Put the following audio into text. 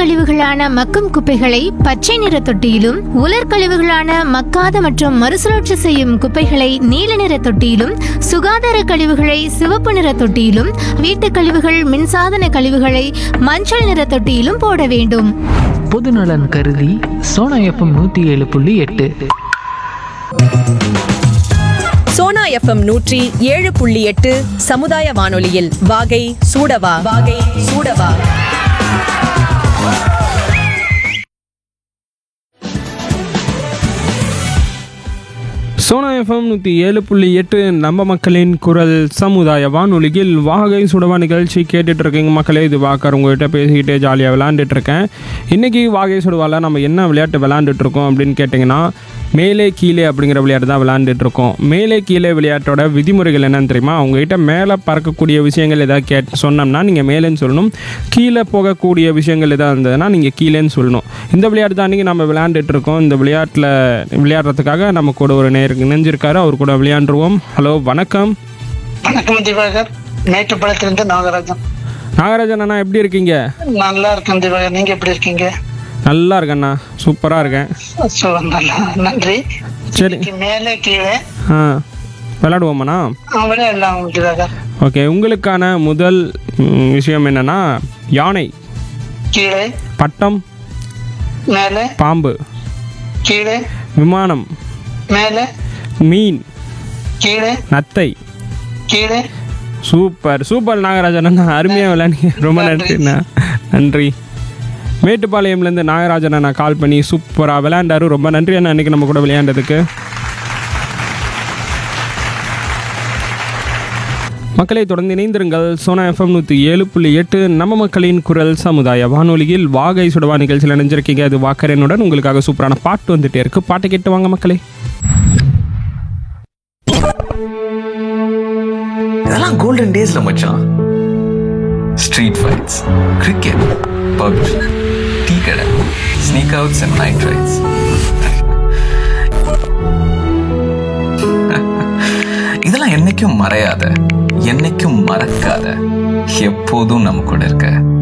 கழிவுகளான மக்கும் குப்பைகளை பச்சை நிற தொட்டியிலும் உலர் கழிவுகளான மக்காத மற்றும் மறுசுழற்சி செய்யும் குப்பைகளை நீல நிற தொட்டியிலும் சுகாதார கழிவுகளை சிவப்பு நிற தொட்டியிலும் வீட்டுக் கழிவுகள் மின்சாதன கழிவுகளை மஞ்சள் நிற தொட்டியிலும் போட வேண்டும் பொதுநலன் கருதி சோனா எஃப்எம் நூற்றி ஏழு புள்ளி எட்டு சோனா எஃப்எம் நூற்றி ஏழு புள்ளி எட்டு சமுதாய வானொலியில் வாகை சூடவா வாகை சூடவா சோனா எஃப்எம் நூற்றி ஏழு புள்ளி எட்டு நம்ம மக்களின் குரல் சமுதாய வானொலியில் வாகை சுடவா நிகழ்ச்சி கேட்டுட்டு இருக்கீங்க மக்களே இது வாக்கர் உங்ககிட்ட பேசிக்கிட்டே ஜாலியாக விளாண்டுட்டு இருக்கேன் இன்றைக்கி வாகை சுடவாவில் நம்ம என்ன விளையாட்டு விளையாண்டுட்டு இருக்கோம் அப்படின்னு கேட்டிங்கன்னா மேலே கீழே அப்படிங்கிற விளையாட்டு தான் விளையாண்டுட்டு இருக்கோம் மேலே கீழே விளையாட்டோட விதிமுறைகள் என்னன்னு தெரியுமா உங்ககிட்ட மேலே பறக்கக்கூடிய விஷயங்கள் ஏதாவது கேட் சொன்னோம்னா நீங்கள் மேலேன்னு சொல்லணும் கீழே போகக்கூடிய விஷயங்கள் எதாவது இருந்ததுன்னா நீங்கள் கீழேன்னு சொல்லணும் இந்த விளையாட்டு தான் நீங்கள் நம்ம விளையாண்டுட்டு இருக்கோம் இந்த விளையாட்டில் விளையாடுறதுக்காக நம்ம கூட ஒரு நேருக்கு இணைஞ்சிருக்காரு அவர் கூட விளையாண்டுருவோம் ஹலோ வணக்கம் வணக்கம் திவாகர் மேட்டுப்பாளையத்திலிருந்து நாகராஜன் நாகராஜன் அண்ணா எப்படி இருக்கீங்க நல்லா இருக்கேன் திவாகர் நீங்க எப்படி இருக்கீங்க நல்லா இருக்கேண்ணா சூப்பராக இருக்கேன் சோ நல்லா நன்றி சரி இன்னைக்கு மேலே கீழே ஆ விளையாடுவோமாண்ணா அவரே எல்லாம் திவாகர் ஓகே உங்களுக்கான முதல் ம், விஷயம் என்னன்னா யானை கீழே பட்டம் மேலே பாம்பு கீழே விமானம் மேலே மீன் கீழே நத்தை கீழே சூப்பர் சூப்பர் நாகராஜன் அண்ணா அருமையாக விளையாடுங்க ரொம்ப நன்றிண்ணா நன்றி மேட்டுப்பாளையம்லேருந்து நாகராஜன் அண்ணா கால் பண்ணி சூப்பராக விளையாண்டாரு ரொம்ப நன்றி அண்ணா அன்றைக்கி நம்ம கூட விளையாண்டதுக்கு மக்களை தொடர்ந்து இணைந்திருங்கள் சோனா எஃப்எம் நூற்றி ஏழு புள்ளி எட்டு நம்ம மக்களின் குரல் சமுதாய வானொலியில் வாகை சுடவா நிகழ்ச்சியில் நினைஞ்சிருக்கீங்க அது வாக்கரனுடன் உங்களுக்காக சூப்பரான பாட்டு வந்துட்டே இருக்கு பாட்டை கேட்டு வாங்க மக்களே இதெல்லாம் கோல்டன் டேஸ்ல மச்சான் street fights cricket PUBG tea கடை sneak outs and night rides இதெல்லாம் என்னைக்கும் மறையாத என்னைக்கும் மறக்காத எப்போதும் நம்ம கூட இருக்க